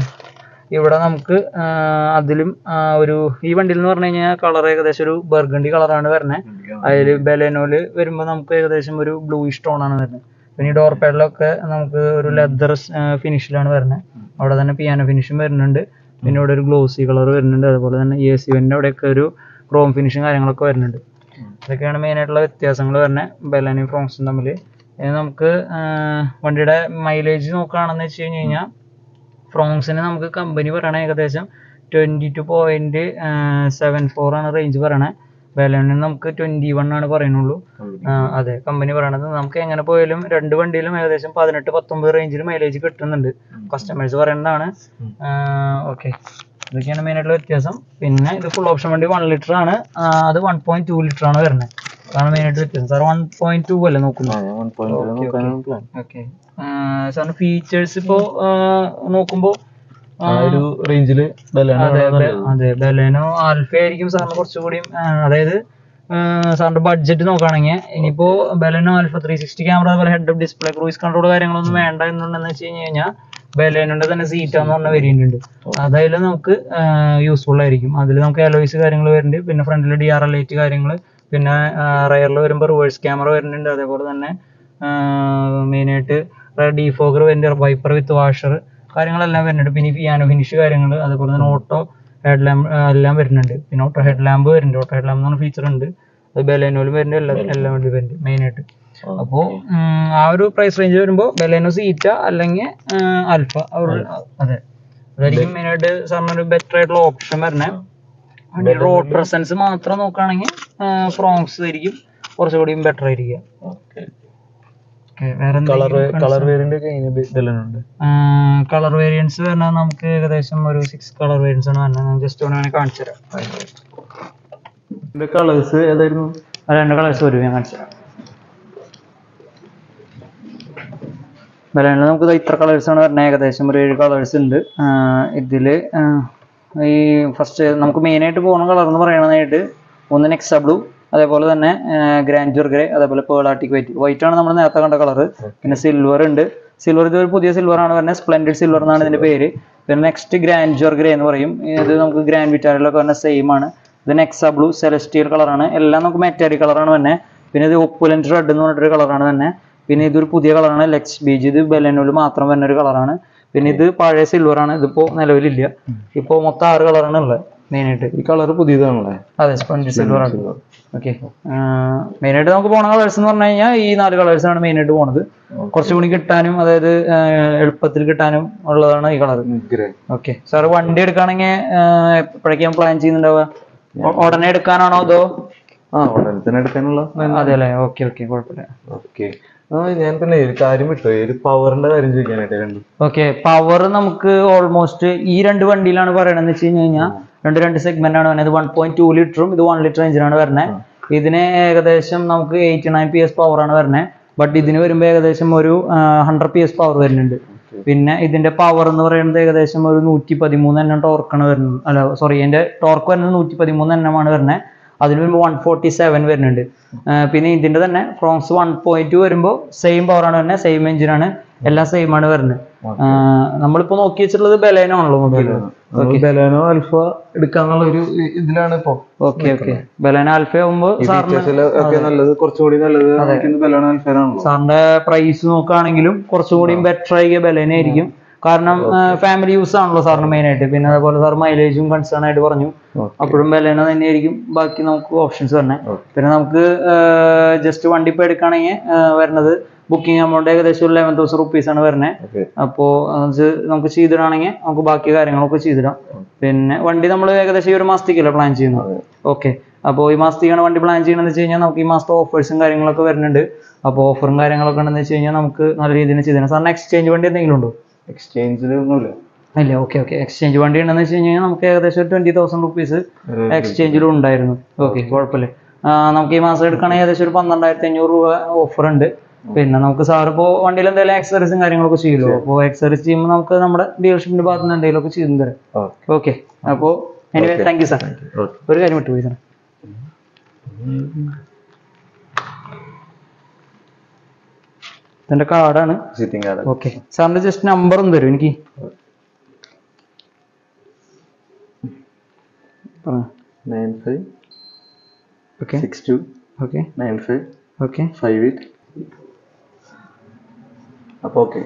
[SPEAKER 1] ഇവിടെ നമുക്ക് ആ, അതിലും ആ, ഒരു ഈ വണ്ടിയിൽ എന്ന് പറഞ്ഞു കഴിഞ്ഞാൽ കളർ ഏകദേശം ഒരു ബർഗണ്ടി കളറാണ് വരുന്നത് അതിൽ ബെലേനോല് വരുമ്പോൾ നമുക്ക് ഏകദേശം ഒരു ബ്ലൂയിഷ് ടോൺ ആണ് വരുന്നത് പിന്നെ ഈ ഡോർ പാഡിലൊക്കെ നമുക്ക് ഒരു ലെതർ ഫിനിഷിലാണ് വരുന്നത് അവിടെ തന്നെ പിയാനോ ഫിനിഷും വരുന്നുണ്ട് പിന്നെ ഇവിടെ ഒരു ഗ്ലോസി കളർ വരുന്നുണ്ട് അതുപോലെ തന്നെ എ സി വെൻ്റെ അവിടെയൊക്കെ ഒരു ക്രോം ഫിനിഷും കാര്യങ്ങളൊക്കെ വരുന്നുണ്ട് ഇതൊക്കെയാണ് മെയിൻ ആയിട്ടുള്ള വ്യത്യാസങ്ങൾ വരുന്നത് ബെലനും ഫ്രോങ്സും തമ്മിൽ ഇനി നമുക്ക് ആ, വണ്ടിയുടെ മൈലേജ് നോക്കുകയാണെന്ന് വെച്ച് കഴിഞ്ഞ് കഴിഞ്ഞാൽ ഫ്രോങ്സിന് നമുക്ക് കമ്പനി പറയണ ഏകദേശം twenty two point seven four ആണ് റേഞ്ച് പറയണേ ബെലൂണിന് നമുക്ക് ട്വൻറ്റി വൺ ആണ് പറയുന്നുള്ളൂ ആ, അതെ കമ്പനി പറയണത് നമുക്ക് എങ്ങനെ പോയാലും രണ്ട് വണ്ടിയിലും ഏകദേശം പതിനെട്ട് പത്തൊമ്പത് റേഞ്ചിൽ മൈലേജ് കിട്ടുന്നുണ്ട് കസ്റ്റമേഴ്സ് പറയുന്നതാണ് ഓക്കെ ഇതൊക്കെയാണ് മെയിൻ ആയിട്ടുള്ള വ്യത്യാസം പിന്നെ ഇത് ഫുൾ ഓപ്ഷൻ വണ്ടി വൺ ലിറ്റർ ആണ് ആ, അത് വൺ പോയിന്റ് ടു ലിറ്റർ ആണ് വരുന്നത് അതാണ് മെയിൻ ആയിട്ട് വ്യത്യാസം സാർ വൺ പോയിന്റ് ടു അല്ലേ നോക്കുന്നത്
[SPEAKER 2] വൺ പോയിന്റ് നോക്കാനാണ് പ്ലാൻ
[SPEAKER 1] ഓക്കെ സാറിന് ഫീച്ചേഴ്സ് ഇപ്പോ നോക്കുമ്പോ
[SPEAKER 2] ആ ഒരു റേഞ്ചില്
[SPEAKER 1] അതെ ബെ- അതെ ബെലേനോ ആൽഫ ആയിരിക്കും സാറിന് കുറച്ചുകൂടിയും ആ, അതായത് ആ, സാറിന്റെ ബഡ്ജറ്റ് നോക്കുകയാണെങ്കിൽ ഇനിയിപ്പോ Baleno Alpha three sixty camera അതുപോലെ head up display cruise control കാര്യങ്ങളൊന്നും വേണ്ട എന്നുണ്ടെന്ന് വെച്ച് കഴിഞ്ഞ് കഴിഞ്ഞാൽ ബെലേനോന്റെ തന്നെ സീറ്റ് എന്ന് പറഞ്ഞ വേരിയന്റ് ഉണ്ട് അതായത് നമുക്ക് യൂസ്ഫുൾ ആയിരിക്കും അതിൽ നമുക്ക് എലോയ്സ് കാര്യങ്ങൾ വരുന്നുണ്ട് പിന്നെ ഫ്രണ്ടിൽ ഡി ആർ എൽ ലൈറ്റ് കാര്യങ്ങൾ പിന്നെ റയറിൽ വരുമ്പോൾ റിവേഴ്സ് ക്യാമറ വരുന്നുണ്ട് അതേപോലെ തന്നെ മെയിനായിട്ട് ഡീഫോഗർ വരുന്നുണ്ട് വൈപ്പർ വിത്ത് വാഷർ കാര്യങ്ങളെല്ലാം വരുന്നുണ്ട് പിന്നെ പിയാനോ ഫിനിഷ് കാര്യങ്ങൾ അതേപോലെ തന്നെ ഓട്ടോ ഹെഡ് ലാമ്പ് എല്ലാം വരുന്നുണ്ട് പിന്നെ ഓട്ടോ ഹെഡ് ലാമ്പ് വരുന്നുണ്ട് ഓട്ടോ ഹെഡ് ലാമ്പ് എന്ന് പറഞ്ഞ ഫീച്ചർ ഉണ്ട് അത് ബെലേനോയിലും വരുന്നുണ്ട് എല്ലാ എല്ലാം വേണ്ടി വരുന്നുണ്ട് മെയിനായിട്ട് അപ്പോൾ ആ ഒരു പ്രൈസ് റേഞ്ച് വരുമ്പോൾ ബെലേനോ സീറ്റ അല്ലെങ്കിൽ അൽഫ അതെ അതായിരിക്കും മെയിനായിട്ട് സാറിന് ഒരു ബെറ്റർ ആയിട്ടുള്ള ഓപ്ഷൻ വരുന്നത് റോഡ് പ്രസൻസ് മാത്രം നോക്കുകയാണെങ്കിൽ ഫ്രോങ്സ് ആയിരിക്കും കുറച്ചുകൂടി ബെറ്റർ ആയിരിക്കുക
[SPEAKER 2] ഓക്കെ
[SPEAKER 1] Okay, വേറെ
[SPEAKER 2] കളർ കളർ വേരിയന്റ് ഒക്കെ എങ്ങനെ ഇതെല്ലാം ഉണ്ട്
[SPEAKER 1] കളർ വേരിയൻസ് വരുന്നത് നമുക്ക് ഏകദേശം ഒരു സിക്സ് കളർ വേരിയൻസ് ആണ് വരുന്നത് ജസ്റ്റ് ഒന്ന് വേണമെങ്കിൽ കാണിച്ചു തരാം
[SPEAKER 2] ഇതിന്റെ കളേഴ്സ് ഏതായിരുന്നു
[SPEAKER 1] ആ രണ്ട് കളേഴ്സ് വരും ഞാൻ കാണിച്ചു തരാം ബലൂണിൽ നമുക്ക് ദാ ഇത്ര കളേഴ്സ് ആണ് വരുന്നത് ഏകദേശം ഒരു ഏഴ് കളേഴ്സ് ഉണ്ട് ഇതിൽ ഈ ഫസ്റ്റ് നമുക്ക് മെയിനായിട്ട് പോകുന്ന കളർ എന്ന് പറയണതായിട്ട് ഒന്ന് നെക്സ ബ്ലൂ അതേപോലെ തന്നെ ഗ്രാൻഡ്യൂർ ഗ്രേ അതേപോലെ പേളാട്ടിക് വൈറ്റ് വൈറ്റ് ആണ് നമ്മൾ നേരത്തെ കണ്ട കളർ പിന്നെ സിൽവർ ഉണ്ട് സിൽവർ ഇത് ഒരു പുതിയ സിൽവർ ആണ് വരുന്നത് സ്പ്ലെൻഡിഡ് സിൽവർ എന്നാണ് ഇതിന്റെ പേര് പിന്നെ നെക്സ്റ്റ് ഗ്രാൻഡ്യൂർ ഗ്രേ എന്ന് പറയും ഇത് നമുക്ക് ഗ്രാൻഡ് വിറ്റാറിലൊക്കെ വരുന്ന സെയിം ആണ് ഇത് നെക്സ ബ്ലൂ സെലസ്റ്റിയൽ കളറാണ് എല്ലാം നമുക്ക് മെറ്റാലിക് കളറാണ് തന്നെ പിന്നെ ഇത് ഒപ്പുലൻറ്റ് റെഡ് എന്ന് പറഞ്ഞിട്ടൊരു കളറാണ് തന്നെ പിന്നെ ഇതൊരു പുതിയ കളറാണ് ലെക്സ് ബീജ് ഇത് ബെലനൂല് മാത്രം വരുന്ന ഒരു കളറാണ് പിന്നെ ഇത് പഴയ സിൽവർ ആണ് ഇതിപ്പോ നിലവിലില്ല ഇപ്പോ മൊത്തം ആറ് കളറാണ് ഉള്ളത് മെയിനായിട്ട്
[SPEAKER 2] ഈ കളർ പുതിയതാണല്ലേ
[SPEAKER 1] അതെ സ്പോഞ്ച് സിൽവർ ആണ് ഓക്കെ മെയിനായിട്ട് നമുക്ക് പോണ കളേഴ്സ് എന്ന് പറഞ്ഞു കഴിഞ്ഞാൽ ഈ നാല് കളേഴ്സ് ആണ് മെയിനായിട്ട് പോണത് കുറച്ചും കൂടി കിട്ടാനും അതായത് ആ, എളുപ്പത്തിൽ കിട്ടാനും ഉള്ളതാണ് ഈ കളർ
[SPEAKER 2] ഗ്രേ
[SPEAKER 1] ഓക്കെ സാർ വണ്ടി എടുക്കുകയാണെങ്കിൽ എപ്പോഴേക്കാണ് പ്ലാൻ ചെയ്യുന്നുണ്ടാവുക ഉ- ഉടനെ എടുക്കാനാണോ അതോ
[SPEAKER 2] ആ ഉടനെ തന്നെ എടുക്കാനുള്ള
[SPEAKER 1] അതെ അല്ലേ ഓക്കെ ഓക്കെ കുഴപ്പമില്ല
[SPEAKER 2] ഓക്കെ ആ ഞാൻ പിന്നെ ഒരു കാര്യം വിട്ടു ഒരു പവറിന്റെ കാര്യം ചോദിക്കാനായിട്ട് കണ്ടു
[SPEAKER 1] ഓക്കെ പവർ നമുക്ക് ഓൾമോസ്റ്റ് ഈ രണ്ട് വണ്ടിയിലാണ് പറയണെന്ന് വെച്ച് കഴിഞ്ഞ് കഴിഞ്ഞാൽ രണ്ട് രണ്ട് സെഗ്മെന്റ് ആണ് വരുന്നത് വൺ പോയിന്റ് ടു ലിറ്ററും ഇത് വൺ ലിറ്റർ എഞ്ചിനാണ് വരുന്നത് ഇതിന് ഏകദേശം നമുക്ക് eighty nine P S power ആണ് വരുന്നത് ബട്ട് ഇതിന് വരുമ്പോൾ ഏകദേശം ഒരു ഹൺഡ്രഡ് പി എസ് പവർ വരുന്നുണ്ട് പിന്നെ ഇതിന്റെ പവർ എന്ന് പറയുന്നത് ഏകദേശം ഒരു നൂറ്റി പതിമൂന്ന് എണ്ണം ടോർക്കാണ് വരുന്നത് അല്ല സോറി ഇതിന്റെ ടോർക്ക് വരുന്നത് നൂറ്റി പതിമൂന്ന് എണ്ണമാണ് വരുന്നത് അതിന് വരുമ്പോൾ വൺ ഫോർട്ടി സെവൻ വരുന്നുണ്ട് ആ, പിന്നെ ഇതിന്റെ തന്നെ ഫ്രോങ്സ് വൺ പോയിന്റ് ടു വരുമ്പോൾ സെയിം പവറാണ് വരുന്നത് സെയിം എഞ്ചിനാണ് എല്ലാം സെയിം ആണ് വരുന്നത് ആ, നമ്മളിപ്പോ നോക്കി വെച്ചിട്ടുള്ളത് ബലേനോ ആണല്ലോ മൊബൈൽ
[SPEAKER 2] ബലാനോ അൽഫ എടുക്കാന്നുള്ള ഒരു ഇ- ഇതിലാണ് ഇപ്പൊ
[SPEAKER 1] ഓക്കെ ഓക്കെ ബലേനോ ആൽഫ ആകുമ്പോൾ
[SPEAKER 2] ഈ
[SPEAKER 1] സാറിന്
[SPEAKER 2] features ഒക്കെ നല്ലത് കുറച്ചുകൂടി നല്ലത് ബലാനോ അൽഫാനാണല്ലോ
[SPEAKER 1] സാറിന്റെ പ്രൈസ് നോക്കുകയാണെങ്കിലും കുറച്ചുകൂടി ബെറ്റർ ആയി ബലേന ആയിരിക്കും കാരണം ഫാമിലി യൂസ് ആണല്ലോ സാറിന് മെയിൻ ആയിട്ട് പിന്നെ അതേപോലെ സാർ മൈലേജും കൺസേൺ ആയിട്ട് പറഞ്ഞു
[SPEAKER 2] Okay.
[SPEAKER 1] അപ്പോഴും ബലേന തന്നെയായിരിക്കും ബാക്കി നമുക്ക് ഓപ്ഷൻസ് തന്നെ
[SPEAKER 2] Okay.
[SPEAKER 1] പിന്നെ നമുക്ക് ജസ്റ്റ് വണ്ടി ഇപ്പോൾ എടുക്കുകയാണെങ്കിൽ വരുന്നത് ബുക്കിംഗ് എമൗണ്ട് ഏകദേശം ഒരു ലെവൻ തൗസൻഡ് റുപ്പീസ് ആണ് വരുന്നത്
[SPEAKER 2] ഓക്കെ
[SPEAKER 1] അപ്പോൾ അത് നമുക്ക് ചെയ്തിടാണെങ്കിൽ നമുക്ക് ബാക്കി കാര്യങ്ങളൊക്കെ ചെയ്തിടാം പിന്നെ വണ്ടി നമ്മൾ ഏകദേശം ഈ ഒരു മാസത്തേക്കല്ലേ പ്ലാൻ ചെയ്യുന്നത് ഓക്കെ അപ്പോൾ ഈ മാസത്തേക്കാണ് വണ്ടി പ്ലാൻ ചെയ്യണമെന്ന് വെച്ച് കഴിഞ്ഞാൽ നമുക്ക് ഈ മാസത്തെ ഓഫേഴ്സും കാര്യങ്ങളൊക്കെ വരുന്നുണ്ട് അപ്പോൾ ഓഫറും കാര്യങ്ങളൊക്കെ ഉണ്ടെന്ന് വെച്ച് കഴിഞ്ഞാൽ നമുക്ക് നല്ല രീതിയിൽ ചെയ്തിടാം സാറിന് എക്സ്ചേഞ്ച് വണ്ടി എന്തെങ്കിലും ഉണ്ടോ
[SPEAKER 2] എക്സ്ചേഞ്ചിലൊന്നുമില്ല
[SPEAKER 1] ഇല്ല ഓക്കെ ഓക്കെ എക്സ്ചേഞ്ച് വണ്ടി ഉണ്ടെന്ന് വെച്ച് കഴിഞ്ഞാൽ നമുക്ക് ഏകദേശം ട്വന്റി തൗസൻഡ് റുപ്പീസ്
[SPEAKER 2] ഒരു
[SPEAKER 1] എക്സ്ചേഞ്ചിലും ഉണ്ടായിരുന്നു ഓക്കെ കുഴപ്പമില്ല ആ, നമുക്ക് ഈ മാസം എടുക്കുകയാണെങ്കിൽ ഏകദേശം ഒരു പന്ത്രണ്ടായിരത്തി അഞ്ഞൂറ് രൂപ ഓഫർ ഉണ്ട് പിന്നെ നമുക്ക് സാർ ഇപ്പോൾ വണ്ടിയിൽ എന്തെങ്കിലും ആക്സറീസും കാര്യങ്ങളൊക്കെ ചെയ്യുമല്ലോ അപ്പോൾ ആക്സറീസ് ചെയ്യുമ്പോൾ നമുക്ക് നമ്മുടെ ഡീലർഷിപ്പിന്റെ ഭാഗത്ത് നിന്ന് എന്തെങ്കിലുമൊക്കെ ചെയ്തു തരാം
[SPEAKER 2] ഓക്കെ
[SPEAKER 1] ഓക്കെ അപ്പോൾ anyway
[SPEAKER 2] Okay.
[SPEAKER 1] Thank you sir
[SPEAKER 2] okay
[SPEAKER 1] ഒരു കാര്യം വിട്ടുപോയി സാർ ഇതിന്റെ കാർഡാണ്
[SPEAKER 2] സിറ്റിംഗ് കാർഡ്
[SPEAKER 1] ഓക്കെ സാറിന്റെ ജസ്റ്റ് നമ്പർ ഒന്ന് തരും എനിക്ക്
[SPEAKER 2] nine five
[SPEAKER 1] okay
[SPEAKER 2] six two
[SPEAKER 1] okay
[SPEAKER 2] nine five
[SPEAKER 1] okay
[SPEAKER 2] five eight അപ്പൊ ഓക്കെ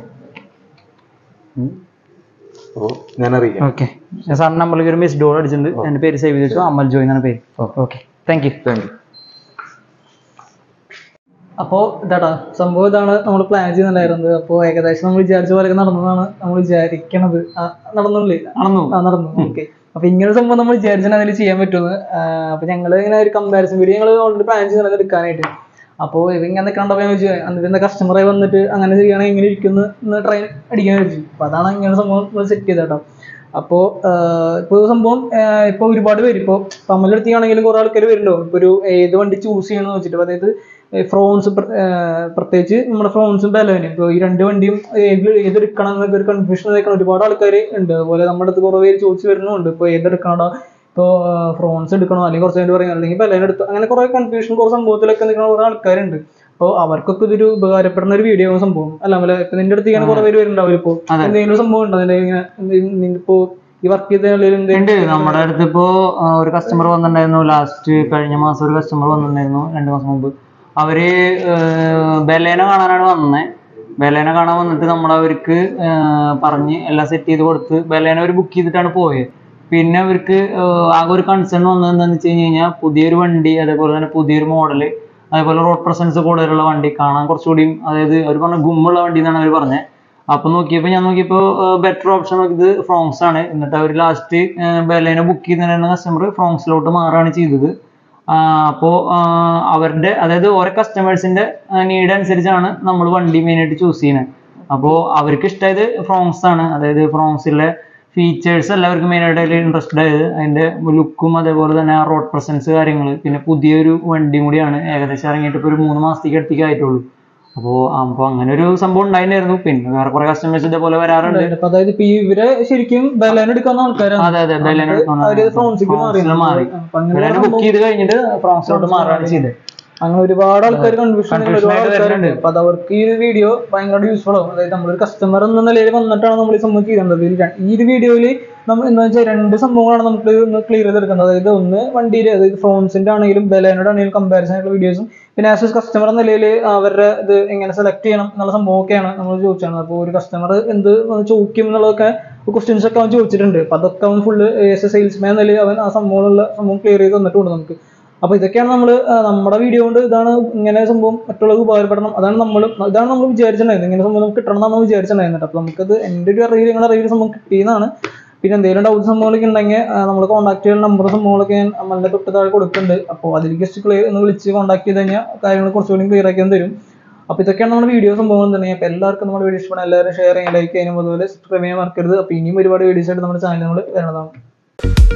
[SPEAKER 2] ഓ ഞാൻ അറിയിക്കാം
[SPEAKER 1] ഓക്കെ ഞാൻ സാറിന്റെ നമ്പറിലേക്ക് ഒരു മിസ് ഡോൾ അടിച്ചിട്ടുണ്ട് എന്റെ പേര് സേവ് ചെയ്തിട്ടു അമൽ ജോയ് എന്നാണ് പേര് okay thank you
[SPEAKER 2] thank you
[SPEAKER 1] അപ്പോൾ ഇതാടാ സംഭവം ഇതാണ് നമ്മൾ പ്ലാൻ ചെയ്യുന്നുണ്ടായിരുന്നത് അപ്പോൾ ഏകദേശം നമ്മൾ വിചാരിച്ച പോലെ നടന്നതാണ് നമ്മൾ വിചാരിക്കണത് ആ, നടന്നില്ലേ നടന്നു ആ നടന്നു ഓക്കെ അപ്പൊ ഇങ്ങനെ ഒരു സംഭവം നമ്മൾ വിചാരിച്ചാൽ അതിൽ ചെയ്യാൻ പറ്റുമെന്ന് ആ, അപ്പൊ ഞങ്ങൾ ഇങ്ങനെ ഒരു കമ്പാരിസൺ വീഡിയോ ഞങ്ങൾ ഓൾറെഡി പ്ലാൻ ചെയ്ത് എടുക്കാനായിട്ട് അപ്പോൾ ഇത് ഇങ്ങനെ കണ്ടപ്പോൾ ഞാൻ വെച്ചു എന്നിട്ട് കസ്റ്റമറായി വന്നിട്ട് അങ്ങനെ ചെയ്യുകയാണെങ്കിൽ എങ്ങനെ ഇരിക്കുന്നു എന്ന് ട്രെയിൻ അടിക്കാൻ വെച്ചു അപ്പോൾ അതാണ് ഇങ്ങനെ സംഭവം സെറ്റ് ചെയ്തത് കേട്ടോ അപ്പോൾ ഇപ്പോൾ സംഭവം ഇപ്പോൾ ഒരുപാട് പേര് ഇപ്പോൾ നമ്മളുടെ അടുത്താണെങ്കിലും കുറേ ആൾക്കാർ വരുന്നുണ്ടോ ഇപ്പോൾ ഒരു ഏത് വണ്ടി ചൂസ് ചെയ്യണമെന്ന് വെച്ചിട്ട് അപ്പൊ അതായത് ഫ്രോൺസ് പ്രത്യേകിച്ച് നമ്മുടെ ഫ്രോൺസും ബലോനും ഇപ്പോൾ ഈ രണ്ട് വണ്ടിയും ഏത് ഏതെടുക്കണം എന്നൊക്കെ ഒരു കൺഫ്യൂഷൻ നിൽക്കണം ഒരുപാട് ആൾക്കാർ ഉണ്ട് അതുപോലെ നമ്മുടെ അടുത്ത് കുറേ പേര് ചോദിച്ചു വരുന്നുണ്ട് ഇപ്പോൾ ഏതെടുക്കണോ ഇപ്പോൾ ഫ്രോൺസ് എടുക്കണോ അല്ലെങ്കിൽ കുറച്ച് കഴിഞ്ഞ് പറയും അല്ലെങ്കിൽ ബലോൻ എടുത്തു അങ്ങനെ കുറേ കൺഫ്യൂഷൻ കുറേ സംഭവത്തിലൊക്കെ നിൽക്കുന്ന കുറേ ആൾക്കാരുണ്ട് അപ്പോൾ അവർക്കൊക്കെ ഇതൊരു ഉപകാരപ്പെടുന്ന ഒരു വീഡിയോ സംഭവം അല്ല അമല ഇപ്പൊ നിന്റെ അടുത്ത് ഇങ്ങനെ കുറേ പേര് വരുന്നുണ്ടാവും ഇപ്പോൾ എന്തെങ്കിലും സംഭവം ഉണ്ടോ അതിന്റെ ഇങ്ങനെ എന്തെങ്കിലും ഇപ്പോ ഈ വർക്ക് ചെയ്ത
[SPEAKER 3] ഉണ്ട് നമ്മുടെ അടുത്ത് ഇപ്പോ ആ, ഒരു കസ്റ്റമർ വന്നിട്ടുണ്ടായിരുന്നു ലാസ്റ്റ് കഴിഞ്ഞ മാസം ഒരു കസ്റ്റമർ വന്നിട്ടുണ്ടായിരുന്നു രണ്ട് മാസം മുമ്പ് അവര് ബലേന കാണാനാണ് വന്നത് ബലേന കാണാൻ വന്നിട്ട് നമ്മൾ അവർക്ക് ആ, പറഞ്ഞ് എല്ലാം സെറ്റ് ചെയ്ത് കൊടുത്ത് ബലേന അവർ ബുക്ക് ചെയ്തിട്ടാണ് പോയത് പിന്നെ അവർക്ക് ആ, ആകെ ഒരു കൺസേൺ വന്നത് എന്താണെന്ന് വെച്ച് കഴിഞ്ഞ് കഴിഞ്ഞാൽ പുതിയൊരു വണ്ടി അതേപോലെ തന്നെ പുതിയൊരു മോഡല് അതേപോലെ റോഡ് പ്രസൻസ് കൂടുതലുള്ള വണ്ടി കാണാൻ കുറച്ചുകൂടിയും അതായത് അവർ പറഞ്ഞ ഗുമ്മുള്ള വണ്ടി എന്നാണ് അവർ പറഞ്ഞത് അപ്പൊ നോക്കിയപ്പോ ഞാൻ നോക്കിയപ്പോ ബെറ്റർ ഓപ്ഷൻ നോക്കിയത് ഫ്രോങ്സ് ആണ് എന്നിട്ട് അവർ ലാസ്റ്റ് ബലേന ബുക്ക് ചെയ്തിരുന്ന കസ്റ്റമർ ഫ്രോങ്സിലോട്ട് മാറുകയാണ് ചെയ്തത് അപ്പോൾ അവരുടെ അതായത് ഓരോ കസ്റ്റമേഴ്സിന്റെ നീഡ് അനുസരിച്ചാണ് നമ്മൾ വണ്ടി മെയിനായിട്ട് ചൂസ് ചെയ്യുന്നത് അപ്പോൾ അവർക്ക് ഇഷ്ടമായത് ഫ്രോങ്സ് ആണ് അതായത് ഫ്രോങ്സിലെ ഫീച്ചേഴ്സ് എല്ലാവർക്കും മെയിനായിട്ട് അതിൽ ഇൻട്രസ്റ്റഡ് ആയത് അതിന്റെ ലുക്കും അതേപോലെ തന്നെ റോഡ് പ്രസൻസ് കാര്യങ്ങൾ പിന്നെ പുതിയൊരു വണ്ടിയും കൂടിയാണ് ഏകദേശം ഇറങ്ങിയിട്ട് ഇപ്പോൾ ഒരു മൂന്ന് മാസത്തേക്ക് അടുത്തേക്ക് ആയിട്ടുള്ളൂ അപ്പോൾ അപ്പോൾ അങ്ങനെ ഒരു സംഭവം ഉണ്ടായിരുന്നു പിന്നെ വേറെ കുറെ കസ്റ്റമേഴ്സ് ഇതേപോലെ വരാറുണ്ട്
[SPEAKER 1] അപ്പൊ അതായത് ഇപ്പൊ ഇവരെ ശരിക്കും ബലേൻ എടുക്കുന്ന ആൾക്കാരാണ്
[SPEAKER 3] അതെ അതെ ബലേന
[SPEAKER 1] അവര് ഫ്രോൺസിക്ക് മാറി
[SPEAKER 3] മാറി
[SPEAKER 1] അപ്പൊ അങ്ങനെ
[SPEAKER 3] ബലേന ബുക്ക് ചെയ്ത് കഴിഞ്ഞിട്ട് ഫ്രോൺസിലോട്ട് മാറുകയാണ് ചെയ്തത്
[SPEAKER 1] അങ്ങനെ ഒരുപാട് ആൾക്കാർ കൺഫ്യൂഷൻ
[SPEAKER 3] Confusion
[SPEAKER 1] ഒരുപാട്
[SPEAKER 3] ആയിട്ട്
[SPEAKER 1] ആൾക്കാരുണ്ട്
[SPEAKER 3] വരുന്നുണ്ട്.
[SPEAKER 1] അപ്പൊ അത് അവർക്ക് ഈ ഒരു വീഡിയോ ഭയങ്കര യൂസ്ഫുൾ ആവും അതായത് നമ്മളൊരു കസ്റ്റമർ എന്ന നിലയിൽ വന്നിട്ടാണ് നമ്മൾ ഈ സംഭവം ചെയ്യേണ്ടത് ഇതിൽ ര- ഈ ഒരു വീഡിയോയിൽ നമ്മൾ എന്താ വെച്ചാൽ രണ്ട് സംഭവങ്ങളാണ് നമുക്ക് ഒന്ന് ക്ലിയർ ചെയ്തെടുക്കുന്നത് അതായത് ഒന്ന് വണ്ടിയിൽ അതായത് ഫ്രോൺസിന്റെ ആണെങ്കിലും ബലേനോട് ആണെങ്കിലും കമ്പാരിസൺ ആയിട്ടുള്ള വീഡിയോസും പിന്നെ ആസ് എ കസ്റ്റമർ എന്ന നിലയിൽ അവരുടെ ഇത് എങ്ങനെ സെലക്ട് ചെയ്യണം എന്നുള്ള സംഭവമൊക്കെയാണ് നമ്മൾ ചോദിച്ചത് അപ്പോൾ ഒരു കസ്റ്റമർ എന്ത് ചോദിക്കും എന്നുള്ളതൊക്കെ ക്വസ്റ്റ്യൻസ് ഒക്കെ അവൻ ചോദിച്ചിട്ടുണ്ട് അപ്പൊ അതൊക്കെ അവൻ ഫുള്ള് എസ് എ സെയിൽസ്മാൻ എന്ന നിലയിൽ അവൻ ആ സംഭവമുള്ള സംഭവം ക്ലിയർ ചെയ്ത് തന്നിട്ടുണ്ട് നമുക്ക് അപ്പൊ ഇതൊക്കെയാണ് നമ്മൾ നമ്മുടെ വീഡിയോ കൊണ്ട് ഇതാണ് ഇങ്ങനെ സംഭവം മറ്റുള്ളവർക്ക് ഉപകാരപ്പെടണം അതാണ് നമ്മൾ ഇതാണ് നമ്മൾ വിചാരിച്ചിട്ടുണ്ടായിരുന്നത് ഇങ്ങനെ സംഭവം നമുക്ക് കിട്ടണം എന്നാണ് നമ്മൾ വിചാരിച്ചിട്ടുണ്ടായിരുന്നത് അപ്പൊ നമുക്കത് എൻ്റെ ഒരു അറിവിൽ നിങ്ങളുടെ അറിവിൽ സംഭവം കിട്ടിയെന്നാണ് പിന്നെ എന്തെങ്കിലും ഡൗട്ട് സംഭവങ്ങളൊക്കെ ഉണ്ടെങ്കിൽ നമ്മൾ കോൺടാക്ട് ചെയ്യുന്ന നമ്പർ സംഭവങ്ങളൊക്കെ ഞാൻ അമ്മലിന്റെ തൊട്ട് താഴെ കൊടുക്കുന്നുണ്ട് അപ്പോൾ അതിലേക്ക് ജസ്റ്റ് ക്ലിയർ ഒന്ന് വിളിച്ച് കോൺടാക്ട് ചെയ്ത് കഴിഞ്ഞാൽ കാര്യങ്ങൾ കുറച്ചുകൂടി ക്ലിയർ ആക്കി തരും അപ്പോൾ ഇതൊക്കെയാണ് നമ്മുടെ വീഡിയോ സംഭവങ്ങൾ തന്നെ അപ്പോൾ എല്ലാവർക്കും നമ്മുടെ വീഡിയോ ഇഷ്ടപ്പെടാൻ എല്ലാവരും ഷെയർ ചെയ്യാൻ ലൈക്ക് ചെയ്യാനും അതുപോലെ സബ്സ്ക്രൈബ് ചെയ്യാൻ മറക്കരുത് അപ്പോൾ ഇനിയും ഒരുപാട് വീഡിയോസ് ആയിട്ട് നമ്മുടെ ചാനൽ നമ്മൾ വരുന്നതാണ്